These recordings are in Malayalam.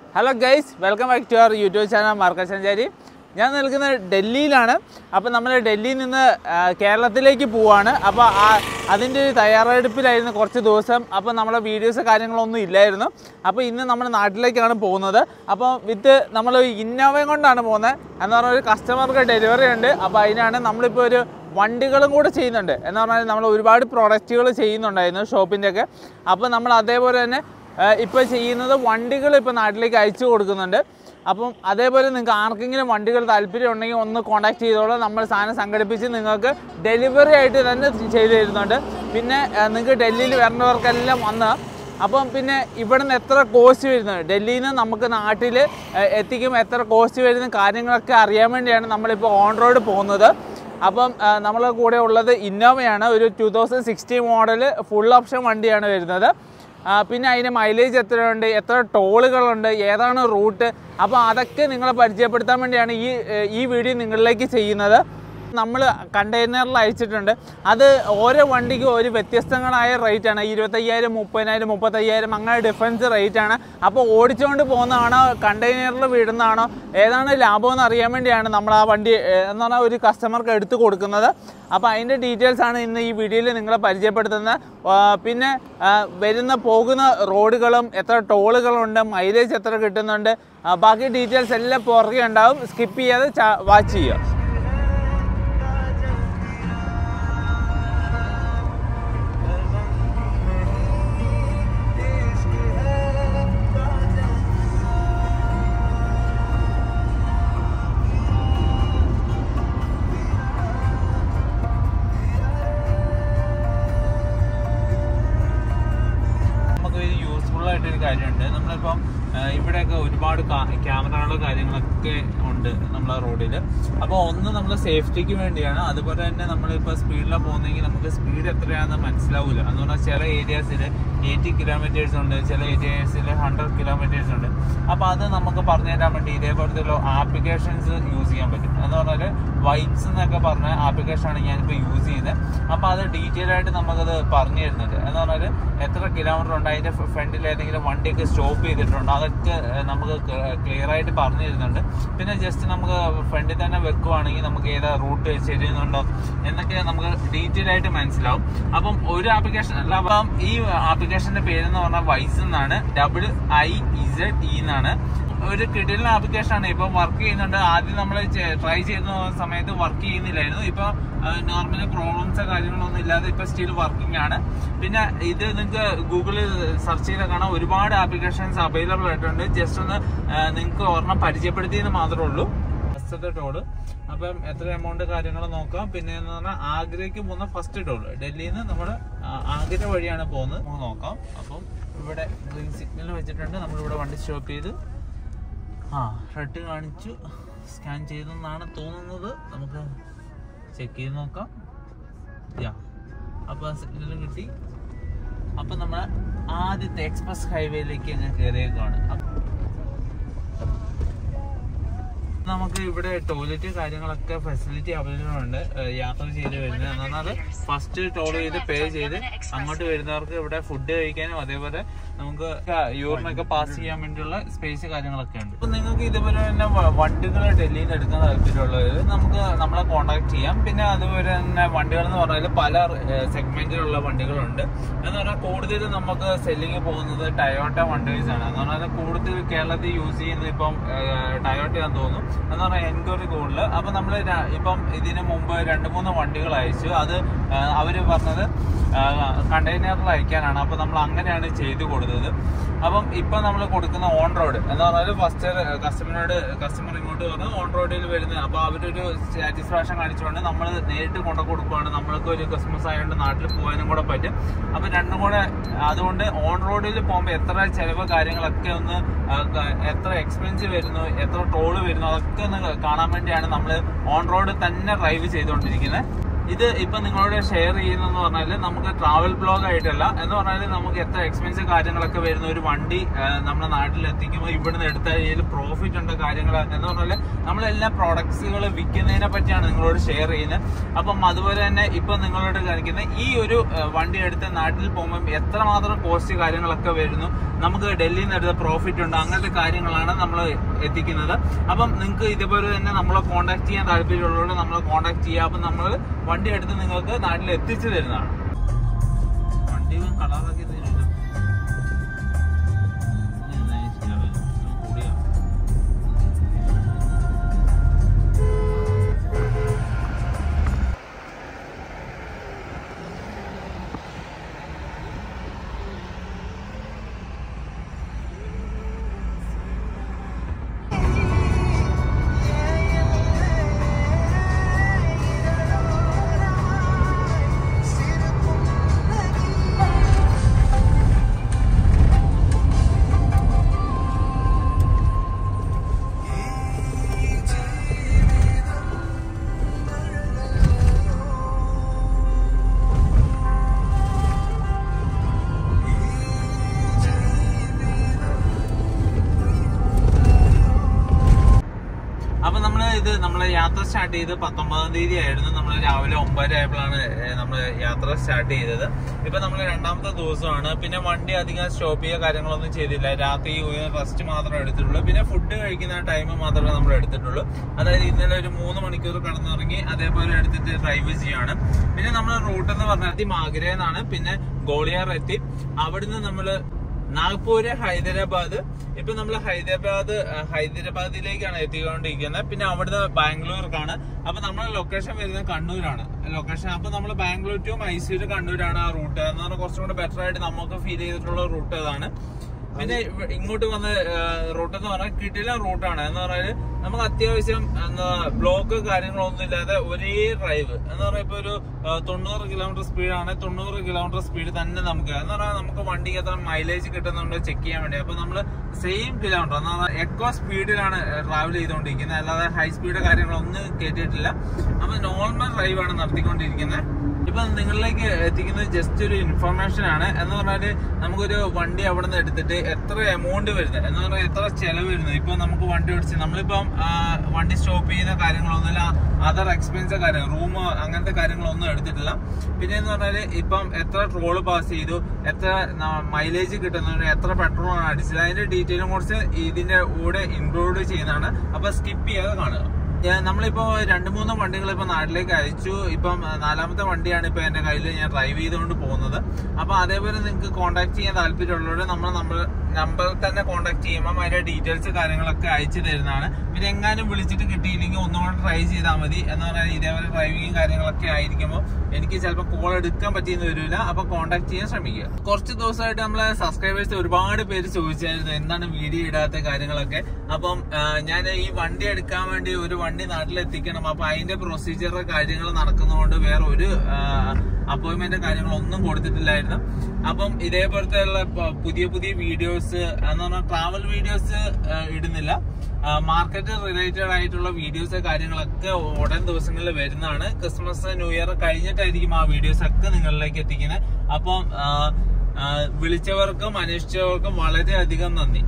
Hello guys welcome back to our YouTube channel market Sanchari ഞാൻ നിൽക്കുന്നത് ഡൽഹിയിലാണ് അപ്പോൾ നമ്മൾ ഡൽഹിയിൽ നിന്ന് ആ, കേരളത്തിലേക്ക് പോവാണ് അപ്പോൾ ആ അതിൻ്റെ ഒരു തയ്യാറെടുപ്പിലായിരുന്നു കുറച്ച് ദിവസം അപ്പോൾ നമ്മളെ വീഡിയോസ് കാര്യങ്ങളൊന്നും ഇല്ലായിരുന്നു അപ്പോൾ ഇന്ന് നമ്മുടെ നാട്ടിലേക്കാണ് പോകുന്നത് അപ്പോൾ വിത്ത് നമ്മൾ ഇന്നോവയും കൊണ്ടാണ് പോകുന്നത് എന്ന് പറഞ്ഞാൽ ഒരു കസ്റ്റമർക്ക് ഡെലിവറി ഉണ്ട് അപ്പോൾ അതിനാണ് നമ്മളിപ്പോൾ ഒരു വണ്ടികളും കൂടെ ചെയ്യുന്നുണ്ട് എന്ന് പറഞ്ഞാൽ നമ്മൾ ഒരുപാട് പ്രോഡക്റ്റുകൾ ചെയ്യുന്നുണ്ടായിരുന്നു ഷോപ്പിൻ്റെ ഒക്കെ അപ്പോൾ നമ്മൾ അതേപോലെ തന്നെ ഇപ്പോൾ ചെയ്യുന്നത് വണ്ടികൾ ഇപ്പോൾ നാട്ടിലേക്ക് അയച്ചു കൊടുക്കുന്നുണ്ട് അപ്പം അതേപോലെ നിങ്ങൾക്ക് ആർക്കെങ്കിലും വണ്ടികൾ താല്പര്യം ഉണ്ടെങ്കിൽ ഒന്ന് കോൺടാക്ട് ചെയ്തോളൂ നമ്മൾ സാധനം സംഘടിപ്പിച്ച് നിങ്ങൾക്ക് ഡെലിവറി ആയിട്ട് തന്നെ ചെയ്തു തരുന്നുണ്ട് പിന്നെ ആ, നിങ്ങൾക്ക് ഡൽഹിയിൽ വരേണ്ടവർക്കെല്ലാം വന്ന് അപ്പം പിന്നെ ഇവിടെ നിന്ന് എത്ര കോസ്റ്റ് വരുന്നത് ഡൽഹിയിൽ നിന്ന് നമുക്ക് നാട്ടിൽ എത്തിക്കും എത്ര കോസ്റ്റ് വരുന്ന കാര്യങ്ങളൊക്കെ അറിയാൻ വേണ്ടിയാണ് നമ്മളിപ്പോൾ ഓൺ റോഡ് പോകുന്നത് അപ്പം ആ, നമ്മളെ കൂടെ ഉള്ളത് ഇന്നോവയാണ് ഒരു two thousand sixty model full option വണ്ടിയാണ് വരുന്നത് ആ, പിന്നെ അതിന് മൈലേജ് എത്രയുണ്ട് എത്ര ടോളുകളുണ്ട് ഏതാണ് റൂട്ട് അപ്പോൾ അതൊക്കെ നിങ്ങളെ പരിചയപ്പെടുത്താൻ വേണ്ടിയാണ് ഈ ഏ, ഈ വീഡിയോ നിങ്ങളിലേക്ക് ചെയ്യുന്നത് നമ്മൾ കണ്ടെയ്നറിൽ അയച്ചിട്ടുണ്ട് അത് ഓരോ വണ്ടിക്കും ഒരു വ്യത്യസ്തങ്ങളായ റേറ്റാണ് ഇരുപത്തയ്യായിരം മുപ്പതിനായിരം മുപ്പത്തയ്യായിരം അങ്ങനെ ഡിഫറൻസ് റേറ്റാണ് അപ്പോൾ ഓടിച്ചുകൊണ്ട് പോകുന്നതാണോ കണ്ടെയ്നറിൽ വിടുന്നതാണോ ഏതാണ് ലാഭം എന്ന് അറിയാൻ വേണ്ടിയാണ് നമ്മൾ ആ വണ്ടി ഏ, എന്ന് പറഞ്ഞാൽ ഒരു കസ്റ്റമർക്ക് എടുത്തു കൊടുക്കുന്നത് അപ്പോൾ അതിൻ്റെ ഡീറ്റെയിൽസ് ആണ് ഇന്ന് ഈ വീഡിയോയിൽ നിങ്ങളെ പരിചയപ്പെടുത്തുന്നത് ആ, പിന്നെ ആ, വരുന്ന പോകുന്ന റോഡുകളും എത്ര ടോളുകളുണ്ട് മൈലേജ് എത്ര കിട്ടുന്നുണ്ട് ആ, ബാക്കി ഡീറ്റെയിൽസ് എല്ലാം പുറകെ ഉണ്ടാവും സ്കിപ്പ് ചെയ്യാതെ വാച്ച് ചെയ്യുക നമുക്ക് ഒരു യൂസ്ഫുൾ ആയിട്ടൊരു കാര്യമുണ്ട് നമ്മളിപ്പം ആ, ഇവിടെയൊക്കെ ഒരുപാട് ക്യാമറകളും കാര്യങ്ങളൊക്കെ ഉണ്ട് നമ്മളെ റോഡിൽ അപ്പോൾ ഒന്ന് നമ്മൾ സേഫ്റ്റിക്ക് വേണ്ടിയാണ് അതുപോലെ തന്നെ നമ്മളിപ്പോൾ സ്പീഡിലാണ് പോകുന്നെങ്കിൽ നമുക്ക് സ്പീഡ് എത്രയാണെന്ന് മനസ്സിലാവില്ല എന്ന് പറഞ്ഞാൽ ചില ഏരിയാസിൽ എയ്റ്റി കിലോമീറ്റേഴ്സ് ഉണ്ട് ചില ഏരിയാസിൽ ഹൺഡ്രഡ് കിലോമീറ്റേഴ്സ് ഉണ്ട് അപ്പോൾ അത് നമുക്ക് പറഞ്ഞു തരാൻ വേണ്ടി ഇതേപോലത്തെ ആപ്ലിക്കേഷൻസ് യൂസ് ചെയ്യാൻ പറ്റും എന്ന് പറഞ്ഞാൽ വൈബ്സ് എന്നൊക്കെ പറഞ്ഞ ആപ്ലിക്കേഷനാണ് ഞാനിപ്പോൾ യൂസ് ചെയ്യുന്നത് അപ്പോൾ അത് ഡീറ്റെയിൽ ആയിട്ട് നമുക്കത് പറഞ്ഞു തരുന്നുണ്ട് എന്ന് പറഞ്ഞാൽ എത്ര കിലോമീറ്റർ ഉണ്ട് അതിൻ്റെ ഫ്രണ്ടിൽ ഏതെങ്കിലും വണ്ടിയൊക്കെ സ്റ്റോപ്പ് ചെയ്തിട്ടുണ്ടോ അതൊക്കെ ഏഹ്, നമുക്ക് ക്ലിയർ ആയിട്ട് പറഞ്ഞു തരുന്നുണ്ട് പിന്നെ ജസ്റ്റ് നമുക്ക് ഫ്രണ്ടിൽ തന്നെ വെക്കുവാണെങ്കിൽ നമുക്ക് ഏതാ റൂട്ട് ശരിയുന്നുണ്ടോ എന്നൊക്കെ നമുക്ക് ഡീറ്റെയിൽ ആയിട്ട് മനസ്സിലാവും അപ്പം ഒരു ആപ്ലിക്കേഷൻ അല്ല അപ്പം ഈ ആപ്ലിക്കേഷന്റെ പേരെന്ന് പറഞ്ഞാൽ വൈസ് എന്നാണ് ഡബിൾ ഐ ഇസഡ് ഇ എന്നാണ് ഒരു കിടിലൻ ആപ്ലിക്കേഷൻ ആണ് ഇപ്പൊ വർക്ക് ചെയ്യുന്നുണ്ട് ആദ്യം നമ്മൾ ട്രൈ ചെയ്യുന്ന സമയത്ത് വർക്ക് ചെയ്യുന്നില്ലായിരുന്നു ഇപ്പൊ നോർമലി പ്രോബ്ലംസോ കാര്യങ്ങളൊന്നും ഇല്ലാതെ ഇപ്പൊ സ്റ്റിൽ വർക്കിംഗ് ആണ് പിന്നെ ഇത് നിങ്ങൾക്ക് ഗൂഗിളിൽ സെർച്ച് ചെയ്താൽ കാണാം ഒരുപാട് ആപ്ലിക്കേഷൻസ് അവൈലബിൾ ആയിട്ടുണ്ട് ജസ്റ്റ് ഒന്ന് നിങ്ങൾക്ക് ഒരെണ്ണം പരിചയപ്പെടുത്തിയെന്ന് മാത്രമേ ഉള്ളൂ ഫസ്റ്റത്തെ ടോള് അപ്പം എത്ര എമൗണ്ട് കാര്യങ്ങൾ നോക്കാം പിന്നെ എന്ന് പറഞ്ഞാൽ ആഗ്രയ്ക്ക് പോകുന്ന ഫസ്റ്റ് ടോള് ഡൽഹിയിൽ നിന്ന് നമ്മൾ ആഗ്ര വഴിയാണ് പോകുന്നത് നമുക്ക് നോക്കാം അപ്പം ഇവിടെ ഗ്രീൻ സിഗ്നൽ വെച്ചിട്ടുണ്ട് നമ്മളിവിടെ വണ്ടി സ്റ്റോപ്പ് ചെയ്ത് ആ റെഡ് കാണിച്ചു സ്കാൻ ചെയ്തെന്നാണ് തോന്നുന്നത് നമുക്ക് ചെക്ക് ചെയ്ത് നോക്കാം യാ അപ്പോൾ സിഗ്നൽ കിട്ടി അപ്പം നമ്മൾ ആദ്യത്തെ എക്സ്പ്രസ് ഹൈവേയിലേക്ക് അങ്ങ് കയറിയേക്കാണ് നമുക്ക് ഇവിടെ ടോയ്ലറ്റ് കാര്യങ്ങളൊക്കെ ഫെസിലിറ്റി അവൈലബിൾ ഉണ്ട് ഏഹ് യാത്ര ചെയ്ത് വരുന്നത് എന്ന് പറഞ്ഞാൽ ഫസ്റ്റ് ടോൾ ചെയ്ത് പേ ചെയ്ത് അങ്ങോട്ട് വരുന്നവർക്ക് ഇവിടെ ഫുഡ് കഴിക്കാനും അതേപോലെ നമുക്ക് യൂറിനൊക്കെ പാസ് ചെയ്യാൻ വേണ്ടിയുള്ള സ്പേസ് കാര്യങ്ങളൊക്കെ ഉണ്ട് അപ്പൊ നിങ്ങൾക്ക് ഇതുപോലെ തന്നെ വ- വണ്ടികൾ ഡൽഹിയിൽ നിന്ന് എടുക്കാൻ താല്പര്യമുള്ളവർ നമുക്ക് നമ്മളെ കോൺടാക്ട് ചെയ്യാം പിന്നെ അതുപോലെ തന്നെ വണ്ടികൾ എന്ന് പറഞ്ഞാൽ പല സെഗ്മെന്റിലുള്ള വണ്ടികളുണ്ട് എന്ന് പറഞ്ഞാൽ കൂടുതൽ നമുക്ക് സെല്ലിങ് പോകുന്നത് ടയോട്ട വണ്ടേഴ്സ് ആണ് എന്ന് പറഞ്ഞാൽ കൂടുതൽ കേരളത്തിൽ യൂസ് ചെയ്യുന്നത് ഇപ്പം ടയോട്ടയാന്ന് തോന്നുന്നു എന്ന് പറഞ്ഞാൽ എൻക്വയറി കൂടുതൽ അപ്പൊ നമ്മൾ ഇപ്പം ഇതിന് മുമ്പ് രണ്ട് മൂന്ന് വണ്ടികൾ അയച്ചു അത് ആ, അവര് പറഞ്ഞത് കണ്ടെയ്നറിൽ അയക്കാനാണ് അപ്പൊ നമ്മൾ അങ്ങനെയാണ് ചെയ്തു കൊടുത്തത് അപ്പം ഇപ്പൊ നമ്മൾ കൊടുക്കുന്ന ഓൺ റോഡ് എന്ന് പറഞ്ഞാൽ ഫസ്റ്റ് കസ്റ്റമറിനോട് കസ്റ്റമർ ഇങ്ങോട്ട് പറഞ്ഞ് ഓൺ റോഡിൽ വരുന്നത് അപ്പൊ അവരൊരു സാറ്റിസ്ഫാക്ഷൻ കാണിച്ചുകൊണ്ട് നമ്മൾ നേരിട്ട് കൊണ്ടു കൊടുക്കുവാണ് നമ്മൾക്ക് ഒരു ക്രിസ്മസ് ആയതുകൊണ്ട് നാട്ടിൽ പോകാനും കൂടെ പറ്റും അപ്പൊ രണ്ടും കൂടെ അതുകൊണ്ട് ഓൺ റോഡിൽ പോകുമ്പോൾ എത്ര ചെലവ് കാര്യങ്ങളൊക്കെ ഒന്ന് ആ, ക- എത്ര എക്സ്പെൻസ് വരുന്നു എത്ര ടോള് വരുന്നു അതൊക്കെ ഒന്ന് കാണാൻ വേണ്ടിയാണ് നമ്മൾ ഓൺ റോഡ് തന്നെ ഡ്രൈവ് ചെയ്തുകൊണ്ടിരിക്കുന്നത് ഇത് ഇപ്പൊ നിങ്ങളോട് ഷെയർ ചെയ്യുന്നതെന്ന് പറഞ്ഞാൽ നമുക്ക് ട്രാവൽ ബ്ലോഗ് ആയിട്ടല്ല എന്ന് പറഞ്ഞാൽ നമുക്ക് എത്ര എക്സ്പെൻസ് കാര്യങ്ങളൊക്കെ വരുന്ന ഒരു വണ്ടി ആ, നമ്മുടെ നാട്ടിൽ എത്തിക്കുമ്പോൾ ഇവിടുന്ന് എടുത്ത ഇതിൽ പ്രോഫിറ്റ് ഉണ്ട് കാര്യങ്ങൾ എന്ന് പറഞ്ഞാൽ നമ്മളെല്ലാ പ്രോഡക്ട്സുകൾ വിൽക്കുന്നതിനെ പറ്റിയാണ് നിങ്ങളോട് ഷെയർ ചെയ്യുന്നത് അപ്പം അതുപോലെ തന്നെ ഇപ്പൊ നിങ്ങളോട് കാണിക്കുന്ന ഈ ഒരു ആ, വണ്ടി എടുത്ത് നാട്ടിൽ പോകുമ്പോൾ എത്രമാത്രം കോസ്റ്റ് കാര്യങ്ങളൊക്കെ വരുന്നു നമുക്ക് ഡൽഹിയിൽ നിന്ന് എടുത്ത പ്രോഫിറ്റ് ഉണ്ട് അങ്ങനത്തെ കാര്യങ്ങളാണ് നമ്മൾ എത്തിക്കുന്നത് അപ്പം നിങ്ങൾക്ക് ഇതുപോലെ തന്നെ നമ്മളെ കോൺടാക്ട് ചെയ്യാൻ താല്പര്യമുള്ളവരോട് നമ്മളെ കോൺടാക്ട് ചെയ്യുക അപ്പം നമ്മൾ വണ്ടി എടുത്ത് നിങ്ങൾക്ക് നാട്ടിൽ എത്തിച്ചു തരുന്നതാണ് വണ്ടി കളറാക്കി തരുന്നില്ല കൂടിയാ അപ്പൊ നമ്മള് ഇത് നമ്മളെ യാത്ര സ്റ്റാർട്ട് ചെയ്ത് പത്തൊമ്പതാം തീയതി ആയിരുന്നു നമ്മൾ രാവിലെ ഒമ്പതര ആയപ്പോഴാണ് നമ്മൾ യാത്ര സ്റ്റാർട്ട് ചെയ്തത് ഇപ്പൊ നമ്മൾ രണ്ടാമത്തെ ദിവസമാണ് പിന്നെ വണ്ടി അധികം സ്റ്റോപ്പ് ചെയ്യുക കാര്യങ്ങളൊന്നും ചെയ്തില്ല രാത്രി റെസ്റ്റ് മാത്രമേ എടുത്തിട്ടുള്ളൂ പിന്നെ ഫുഡ് കഴിക്കുന്ന ടൈം മാത്രമേ നമ്മൾ എടുത്തിട്ടുള്ളൂ അതായത് ഇന്നലെ ഒരു മൂന്ന് മണിക്കൂർ കടന്നിറങ്ങി അതേപോലെ എടുത്തിട്ട് ഡ്രൈവ് ചെയ്യാണ് പിന്നെ നമ്മൾ റൂട്ട് എന്ന് പറഞ്ഞാൽ ആദ്യം ആഗ്രഹന്നാണ് പിന്നെ ഗോളിയാർ എത്തി അവിടുന്ന് നമ്മള് നാഗ്പൂര് ഹൈദരാബാദ് ഇപ്പൊ നമ്മൾ ഹൈദരാബാദ് ആ, ഹൈദരാബാദിലേക്കാണ് എത്തിക്കൊണ്ടിരിക്കുന്നത് പിന്നെ അവിടുന്ന് ബാംഗ്ലൂർക്കാണ് അപ്പൊ നമ്മുടെ ലൊക്കേഷൻ വരുന്നത് കണ്ണൂരാണ് ലൊക്കേഷൻ അപ്പൊ നമ്മൾ ബാംഗ്ലൂർ ടു മൈസൂര് കണ്ണൂരാണ് ആ റൂട്ട് എന്ന് പറഞ്ഞാൽ കുറച്ചും കൂടെ ബെറ്റർ ആയിട്ട് നമുക്ക് ഫീൽ ചെയ്തിട്ടുള്ള റൂട്ട് അതാണ് പിന്നെ ഇവ- ഇങ്ങോട്ട് വന്ന റൂട്ട് എന്ന് പറഞ്ഞാൽ കിട്ടില്ല റൂട്ടാണ് എന്ന് പറഞ്ഞാല് നമുക്ക് അത്യാവശ്യം എന്താ ബ്ലോക്ക് കാര്യങ്ങളൊന്നും ഇല്ലാതെ ഒരേ ഡ്രൈവ് എന്ന് പറഞ്ഞാൽ ഇപ്പൊ ഒരു ആ, തൊണ്ണൂറ് കിലോമീറ്റർ സ്പീഡാണ് തൊണ്ണൂറ് കിലോമീറ്റർ സ്പീഡ് തന്നെ നമുക്ക് എന്ന് പറഞ്ഞാൽ നമുക്ക് വണ്ടിക്ക് എത്ര മൈലേജ് കിട്ടുന്നുണ്ടോ ചെക്ക് ചെയ്യാൻ വേണ്ടി അപ്പൊ നമ്മള് സെയിം കിലോമീറ്റർ എന്ന് പറഞ്ഞാൽ എക്കോ സ്പീഡിലാണ് ട്രാവൽ ചെയ്തുകൊണ്ടിരിക്കുന്നത് അല്ലാതെ ഹൈ സ്പീഡ് കാര്യങ്ങളൊന്നും കയറ്റിയിട്ടില്ല അപ്പൊ നോർമൽ ഡ്രൈവ് ആണ് നടത്തിക്കൊണ്ടിരിക്കുന്നത് ഇപ്പൊ നിങ്ങളിലേക്ക് എത്തിക്കുന്നത് ജസ്റ്റ് ഒരു ഇൻഫർമേഷൻ ആണ് എന്ന് പറഞ്ഞാല് നമുക്കൊരു വണ്ടി അവിടെ നിന്ന് എടുത്തിട്ട് എത്ര എമൗണ്ട് വരുന്നത് എന്ന് പറഞ്ഞാൽ എത്ര ചെലവ് വരുന്നത് ഇപ്പൊ നമുക്ക് വണ്ടി ഓടിച്ച് നമ്മളിപ്പം ആ, വണ്ടി സ്റ്റോപ്പ് ചെയ്യുന്ന കാര്യങ്ങളൊന്നുമില്ല അതർ എക്സ്പെൻസ് കാര്യങ്ങൾ റൂം അങ്ങനത്തെ കാര്യങ്ങളൊന്നും എടുത്തിട്ടില്ല പിന്നെ എന്ന് പറഞ്ഞാല് ഇപ്പം എത്ര ട്രോള് പാസ് ചെയ്തു എത്ര മൈലേജ് കിട്ടുന്നുണ്ട് എത്ര പെട്രോൾ ആണ് അടിച്ചത് അതിന്റെ ഡീറ്റെയിലും കുറച്ച് ഇതിന്റെ കൂടെ ഇൻക്ലൂഡ് ചെയ്യുന്നതാണ് അപ്പൊ സ്കിപ്പ് ചെയ്യാതെ കാണുക ഞാൻ- നമ്മളിപ്പോ രണ്ട് മൂന്ന് വണ്ടികൾ ഇപ്പൊ നാട്ടിലേക്ക് അയച്ചു ഇപ്പം ആ, നാലാമത്തെ വണ്ടിയാണ് ഇപ്പൊ എന്റെ കയ്യിൽ ഞാൻ ഡ്രൈവ് ചെയ്തുകൊണ്ട് പോകുന്നത് അപ്പൊ അതേപോലെ നിങ്ങൾക്ക് കോൺടാക്ട് ചെയ്യാൻ താല്പര്യമുള്ളവർ നമ്മൾ നമ്മൾ നമ്പറിൽ തന്നെ കോൺടാക്ട് ചെയ്യുമ്പോൾ അതിന്റെ ഡീറ്റെയിൽസ് കാര്യങ്ങളൊക്കെ അയച്ചു തരുന്നതാണ് പിന്നെ എങ്ങാനും വിളിച്ചിട്ട് കിട്ടിയില്ലെങ്കിൽ ഒന്നുകൂടെ ട്രൈ ചെയ്താൽ മതി എന്ന് പറഞ്ഞാൽ ഇതേപോലെ ഡ്രൈവിങ്ങും കാര്യങ്ങളൊക്കെ ആയിരിക്കുമ്പോൾ എനിക്ക് ചിലപ്പോൾ കോൾ എടുക്കാൻ പറ്റിയെന്ന് വരില്ല അപ്പൊ കോൺടാക്ട് ചെയ്യാൻ ശ്രമിക്കുക കുറച്ച് ദിവസമായിട്ട് നമ്മളെ സബ്സ്ക്രൈബേഴ്സ് ഒരുപാട് പേര് ചോദിച്ചായിരുന്നു എന്താണ് വീഡിയോ ഇടാത്ത കാര്യങ്ങളൊക്കെ അപ്പം ആ, ഞാൻ ഈ വണ്ടി എടുക്കാൻ വേണ്ടി ഒരു വണ്ടി നാട്ടിലെത്തിക്കണം അപ്പൊ അതിന്റെ പ്രൊസീജിയർ കാര്യങ്ങൾ നടക്കുന്നതുകൊണ്ട് വേറെ ഒരു അപ്പോയിന്റ്മെന്റ് കാര്യങ്ങളൊന്നും കൊടുത്തിട്ടില്ലായിരുന്നു അപ്പം ഇതേപോലത്തെ ഉള്ള പ- പുതിയ പുതിയ വീഡിയോസ് എന്ന് പറഞ്ഞാൽ ട്രാവൽ വീഡിയോസ് ഇടുന്നില്ല മാർക്കറ്റ് റിലേറ്റഡ് ആയിട്ടുള്ള വീഡിയോസ് കാര്യങ്ങളൊക്കെ ഉടൻ ദിവസങ്ങളിൽ വരുന്നതാണ് ക്രിസ്മസ് ന്യൂ ഇയർ കഴിഞ്ഞിട്ടായിരിക്കും ആ വീഡിയോസ് ഒക്കെ നിങ്ങളിലേക്ക് എത്തിക്കുന്നത് അപ്പം ആ, ആ, വിളിച്ചവർക്കും അന്വേഷിച്ചവർക്കും വളരെയധികം നന്ദി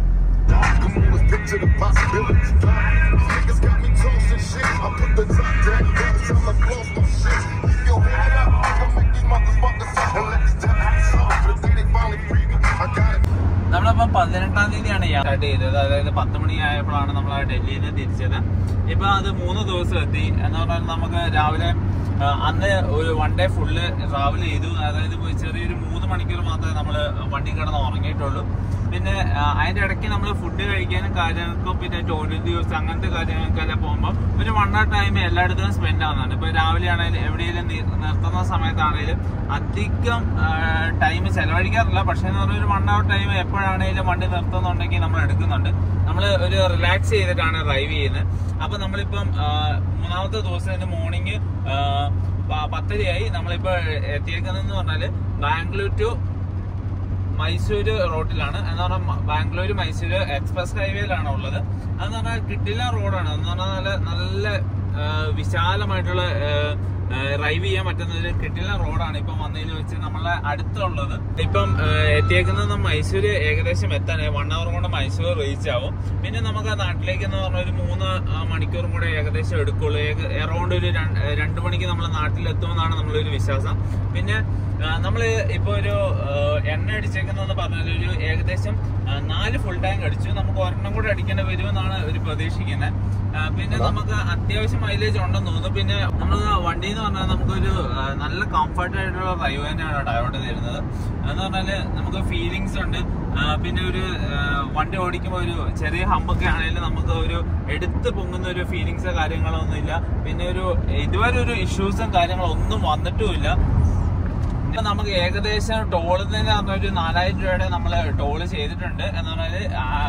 Come on, let's picture the possibilities. Niggas got me tossing shit. I put the top down, got till I lost my shit. Keep your head up, I can make these motherfuckers up and let these devils talk. To the day they finally free me, I got it. നമ്മളിപ്പം പതിനെട്ടാം തീയതിയാണ് സ്റ്റാർട്ട് ചെയ്തത് അതായത് പത്ത് മണിയായപ്പോഴാണ് നമ്മൾ ഡൽഹിയിൽ നിന്ന് തിരിച്ചത് ഇപ്പൊ അത് മൂന്ന് ദിവസം എത്തി എന്ന് പറഞ്ഞാൽ നമുക്ക് രാവിലെ ആ, അന്ന് ഒരു വൺ ഡേ ഫുള്ള് ട്രാവൽ ചെയ്തു അതായത് ഇപ്പൊ ചെറിയൊരു മൂന്ന് മണിക്കൂർ മാത്രമേ നമ്മൾ വണ്ടി കിടന്ന് ഉറങ്ങിയിട്ടുള്ളൂ പിന്നെ ആ, അതിന്റെ ഇടയ്ക്ക് നമ്മൾ ഫുഡ് കഴിക്കാനും കാര്യങ്ങൾക്കും പിന്നെ ടോയ്ലറ്റ് യൂസ് അങ്ങനത്തെ കാര്യങ്ങൾക്കെല്ലാം പോകുമ്പോൾ ഒരു വൺ അവർ ടൈം എല്ലായിടത്തും സ്പെൻഡ് ആവുന്നതാണ് ഇപ്പൊ രാവിലെ ആണെങ്കിലും എവിടെയെങ്കിലും നി- നിർത്തുന്ന സമയത്താണെങ്കിലും അധികം ടൈം ചെലവഴിക്കാറില്ല പക്ഷേ എന്ന് പറഞ്ഞാൽ ഒരു വൺ അവർ ടൈം എപ്പോഴാണെങ്കിലും വണ്ടി നിർത്തുന്നുണ്ടെങ്കിൽ നമ്മൾ എടുക്കുന്നുണ്ട് നമ്മൾ ഒരു റിലാക്സ് ചെയ്തിട്ടാണ് ഡ്രൈവ് ചെയ്യുന്നത് അപ്പൊ നമ്മളിപ്പം ആ, മൂന്നാമത്തെ ദിവസം ഇന്ന് മോർണിംഗ് പത്തരയായി നമ്മളിപ്പോ എത്തിയേക്കുന്നതെന്ന് പറഞ്ഞാല് ബാംഗ്ലൂർ ടു മൈസൂര് റോഡിലാണ് എന്ന് പറഞ്ഞാൽ ബാംഗ്ലൂർ മൈസൂര് എക്സ്പ്രസ് ഹൈവേയിലാണ് ഉള്ളത് അതെന്ന് പറഞ്ഞാൽ കിട്ടില്ല റോഡാണ് എന്ന് പറഞ്ഞാൽ നല്ല നല്ല ആ, വിശാലമായിട്ടുള്ള ഡ്രൈവ് ചെയ്യാൻ പറ്റുന്ന ഒരു കിട്ടില്ല റോഡാണ് ഇപ്പം വന്നതിൽ വെച്ച് നമ്മളെ അടുത്തുള്ളത് ഇപ്പം ആ, എത്തിയേക്കുന്നത് മൈസൂര് ഏകദേശം എത്താൻ വൺ അവർ കൊണ്ട് മൈസൂർ റീച്ച് ആവും പിന്നെ നമുക്ക് ആ നാട്ടിലേക്ക് എന്ന് പറഞ്ഞ ഒരു മൂന്ന് ആ, മണിക്കൂറും കൂടെ ഏകദേശം എടുക്കുള്ളൂ എറൗണ്ട് ഒരു രണ്ട് രണ്ട് മണിക്ക് നമ്മൾ നാട്ടിലെത്തുമെന്നാണ് നമ്മളൊരു വിശ്വാസം പിന്നെ നമ്മൾ ഇപ്പോൾ ഒരു ആ, എണ്ണ അടിച്ചേക്കുന്നതെന്ന് പറഞ്ഞാൽ ഒരു ഏകദേശം ആ, നാല് ഫുൾ ടാങ്ക് അടിച്ചു നമുക്ക് ഒരെണ്ണം കൂടെ അടിക്കേണ്ടി വരുമെന്നാണ് ഒരു പ്രതീക്ഷിക്കുന്നത് ആ, പിന്നെ നമുക്ക് അത്യാവശ്യം മൈലേജ് ഉണ്ടെന്ന് തോന്നുന്നു പിന്നെ നമ്മൾ വണ്ടി എന്ന് പറഞ്ഞാൽ നമുക്കൊരു ആ, നല്ല കംഫർട്ട് ആയിട്ടുള്ള ഡ്രൈവ് തന്നെയാണ് ഡ്രൈവോട്ട് തരുന്നത് എന്ന് പറഞ്ഞാല് നമുക്ക് ഫീലിങ്സ് ഉണ്ട് ആ, പിന്നെ ഒരു ആ, വണ്ടി ഓടിക്കുമ്പോൾ ഒരു ചെറിയ ഹമ്പൊക്കെ ആണെങ്കിലും നമുക്ക് ഒരു എടുത്ത് പൊങ്ങുന്ന ഒരു ഫീലിങ്സോ കാര്യങ്ങളോ ഒന്നും ഇല്ല പിന്നെ ഒരു ഇതുവരെ ഒരു ഇഷ്യൂസും കാര്യങ്ങളോ ഒന്നും വന്നിട്ടുമില്ല ഇപ്പൊ നമുക്ക് ഏകദേശം ടോളിൽ നിന്ന് പറഞ്ഞ ഒരു നാലായിരം രൂപയുടെ നമ്മൾ ടോള് ചെയ്തിട്ടുണ്ട് എന്ന് പറഞ്ഞാല്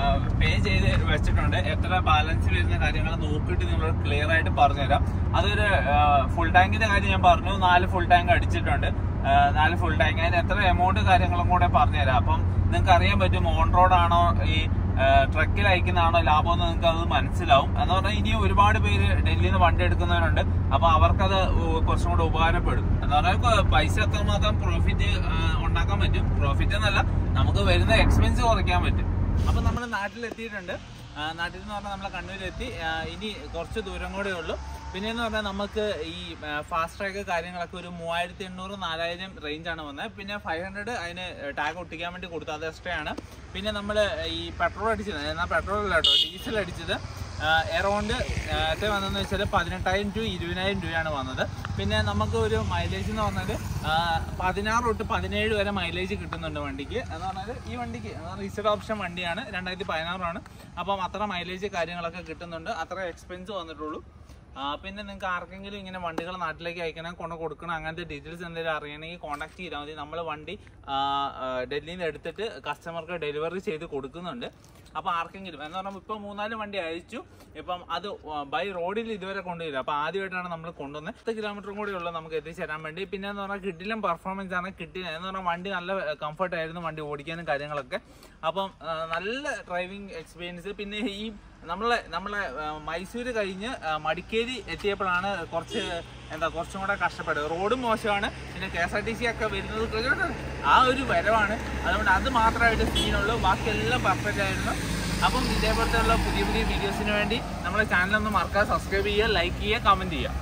പേ ചെയ്ത് വെച്ചിട്ടുണ്ട് എത്ര ബാലൻസ് വരുന്ന കാര്യങ്ങൾ നോക്കിയിട്ട് നിങ്ങളോട് ക്ലിയർ ആയിട്ട് പറഞ്ഞുതരാം അതൊരു ഫുൾ ടാങ്കിന്റെ കാര്യം ഞാൻ പറഞ്ഞു നാല് ഫുൾ ടാങ്ക് അടിച്ചിട്ടുണ്ട് ആ, നാല് ഫുൾ ടാങ്ക് അതിന് എത്ര എമൗണ്ട് കാര്യങ്ങളും കൂടെ പറഞ്ഞുതരാം അപ്പം നിങ്ങൾക്ക് അറിയാൻ പറ്റും ഓൺ റോഡ് ആണോ ഈ ട്രക്കിൽ അയക്കുന്നതാണോ ലാഭം എന്ന് നിങ്ങൾക്ക് അത് മനസ്സിലാവും എന്ന് പറഞ്ഞാൽ ഇനി ഒരുപാട് പേര് ഡൽഹിയിൽ നിന്ന് വണ്ടി എടുക്കുന്നവരുണ്ട് അപ്പൊ അവർക്കത് ഉ- കുറച്ചും കൂടെ ഉപകാരപ്പെടും എന്ന് പറഞ്ഞാൽ കൊ- പൈസ എത്രമാത്രം പ്രോഫിറ്റ് ഉണ്ടാക്കാൻ പറ്റും പ്രോഫിറ്റ് എന്നല്ല നമുക്ക് വരുന്ന എക്സ്പെൻസ് കുറയ്ക്കാൻ പറ്റും അപ്പൊ നമ്മൾ നാട്ടിലെത്തിയിട്ടുണ്ട് ആ, നാട്ടിൽ എന്ന് പറഞ്ഞാൽ നമ്മളെ കണ്ണൂരെത്തി ആ, ഇനി കുറച്ച് ദൂരം കൂടെ ഉള്ളൂ പിന്നെ എന്ന് പറഞ്ഞാൽ നമുക്ക് ഈ ഫാസ്റ്റ് ട്രാക്ക് കാര്യങ്ങളൊക്കെ ഒരു മൂവായിരത്തി എണ്ണൂറ് നാലായിരം റേഞ്ചാണ് വന്നത് പിന്നെ ഫൈവ് ഹൺഡ്രഡ് അതിന് ടാഗ് ഒട്ടിക്കാൻ വേണ്ടി കൊടുത്തു അത് എക്സ്ട്രാ ആണ് പിന്നെ നമ്മൾ ഈ പെട്രോൾ അടിച്ചത് എന്നാൽ പെട്രോൾ അല്ല കേട്ടോ ഡീസൽ അടിച്ചത് എറൗണ്ട് എത്ര വന്നതെന്ന് വെച്ചാൽ പതിനെട്ടായിരം ടു ഇരുപതിനായിരം രൂപയാണ് വന്നത് പിന്നെ നമുക്ക് ഒരു മൈലേജ് എന്ന് പറഞ്ഞാൽ പതിനാറ് തൊട്ട് പതിനേഴ് വരെ മൈലേജ് കിട്ടുന്നുണ്ട് വണ്ടിക്ക് എന്ന് പറഞ്ഞാൽ ഈ വണ്ടിക്ക് റീസെഡ് ഓപ്ഷൻ വണ്ടിയാണ് രണ്ടായിരത്തി പതിനാറാണ് അപ്പം അത്ര മൈലേജ് കാര്യങ്ങളൊക്കെ കിട്ടുന്നുണ്ട് അത്ര എക്സ്പെൻസ് വന്നിട്ടുള്ളൂ ആ, പിന്നെ നിങ്ങൾക്ക് ആർക്കെങ്കിലും ഇങ്ങനെ വണ്ടികൾ നാട്ടിലേക്ക് അയക്കണം കൊണ്ട് കൊടുക്കണം അങ്ങനത്തെ ഡീറ്റെയിൽസ് എന്തെങ്കിലും അറിയണമെങ്കിൽ കോൺടാക്ട് ചെയ്താൽ മതി നമ്മൾ വണ്ടി ആ, ആ, ഡൽഹിയിൽ നിന്ന് എടുത്തിട്ട് കസ്റ്റമർക്ക് ഡെലിവറി ചെയ്ത് കൊടുക്കുന്നുണ്ട് അപ്പോൾ ആർക്കെങ്കിലും എന്ന് പറഞ്ഞാൽ ഇപ്പോൾ മൂന്നാല് വണ്ടി അയച്ചു ഇപ്പം അത് ബൈ റോഡിൽ ഇതുവരെ കൊണ്ടുവരില്ല അപ്പോൾ ആദ്യമായിട്ടാണ് നമ്മൾ കൊണ്ടുവന്നത് പത്ത് കിലോമീറ്ററും കൂടെ ഉള്ളൂ നമുക്ക് എത്തിച്ചേരാൻ വേണ്ടി പിന്നെ എന്ന് പറഞ്ഞാൽ കിട്ടിലും പെർഫോമൻസ് ആണ് കിട്ടി എന്ന് പറഞ്ഞാൽ വണ്ടി നല്ല കംഫർട്ട് ആയിരുന്നു വണ്ടി ഓടിക്കാനും കാര്യങ്ങളൊക്കെ അപ്പം ആ, നല്ല ഡ്രൈവിംഗ് എക്സ്പീരിയൻസ് പിന്നെ ഈ നമ്മളെ നമ്മളെ ആ, മൈസൂര് കഴിഞ്ഞ് ആ, മടിക്കേരി എത്തിയപ്പോഴാണ് കുറച്ച് എന്താ കുറച്ചും കൂടെ കഷ്ടപ്പെട്ടത് റോഡും മോശമാണ് പിന്നെ K S R T C ഒക്കെ വരുന്നത് കുറച്ചുകൂടെ ആ ഒരു വരവാണ് അതുകൊണ്ട് അത് മാത്രമായിട്ട് സീനുള്ളൂ ബാക്കിയെല്ലാം പെർഫെക്റ്റ് ആയിരുന്നു അപ്പം ഇതേപോലത്തെ ഉള്ള പുതിയ പുതിയ വീഡിയോസിന് വേണ്ടി നമ്മുടെ ചാനൽ ഒന്ന് മറക്കാതെ സബ്സ്ക്രൈബ് ചെയ്യുക ലൈക്ക് ചെയ്യുക കമൻറ്റ് ചെയ്യുക